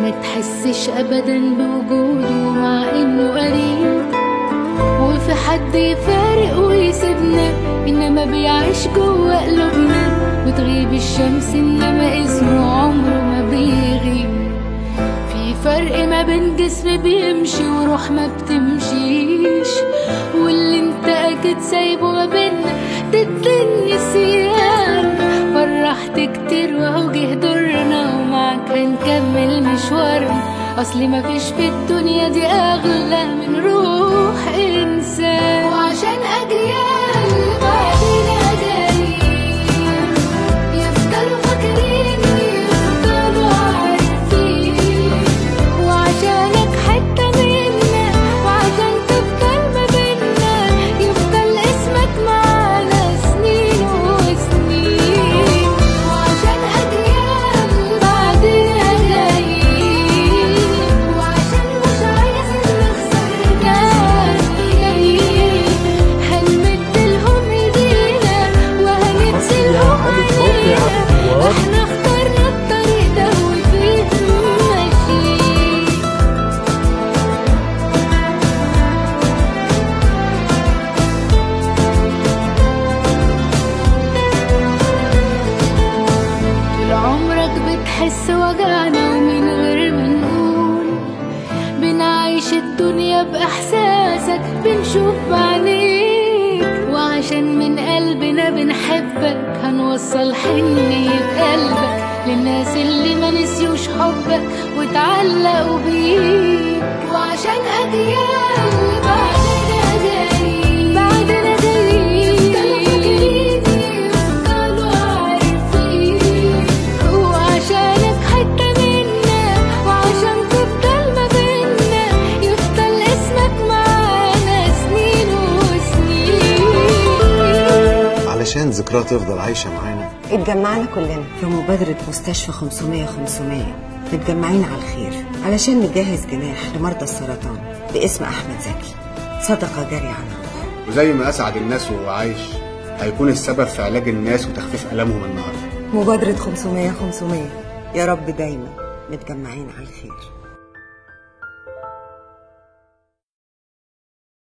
ما تحسش ابدا بوجوده مع انه قريب وفي حد يفارق ويسيبنا انما بيعيش جوه قلوبنا بتغيب الشمس انما اسمه عمره ما بيغيب في فرق ما بين جسم بيمشي وروح ما بتمشيش واللي انت اكيد سايبه ما بينا ضد النسيان فرحت كتير وهو جه دورنا ومعاك هنكمل مشوارنا اصلي مفيش في الدنيا دي اغلى من روح انسان وعشان اجيال بعدنا جايين يفضلوا فاكرين يفضلوا عارفين وعشانك حتة منا وعشان تفضل ما بينا يفضل اسمك معانا سنين وسنين وعشان أجيال بعدنا جايين وعشان مش عايزين نخسر ناس جايين هنمد لهم ايدينا وهنديلهم عينينا احنا اخترنا الطريق ده وفيه ماشيين طول عمرك بتحس وجعنا ومن غير ما نقول بنعيش الدنيا بإحساسك بنشوف بعينيك وعشان من قلبنا بنحبك هنوصل حنية قلبك للناس اللي ما نسيوش حبك واتعلقوا بيك وعشان أجيال بعدنا جايين بعدنا جايين يفضلوا فاكرين يفضلوا عارفين وعشانك حتة منا وعشان تفضل ما بينا يفضل اسمك معانا سنين وسنين علشان ذكرى تفضل عايشة معانا اتجمعنا كلنا في مبادرة مستشفى 500 500 متجمعين على الخير علشان نجهز جناح لمرضى السرطان باسم أحمد زكي صدقة جارية على الروح وزي ما أسعد الناس وهو عايش هيكون السبب في علاج الناس وتخفيف ألمهم النهارده مبادرة 500 500 يا رب دايما متجمعين على الخير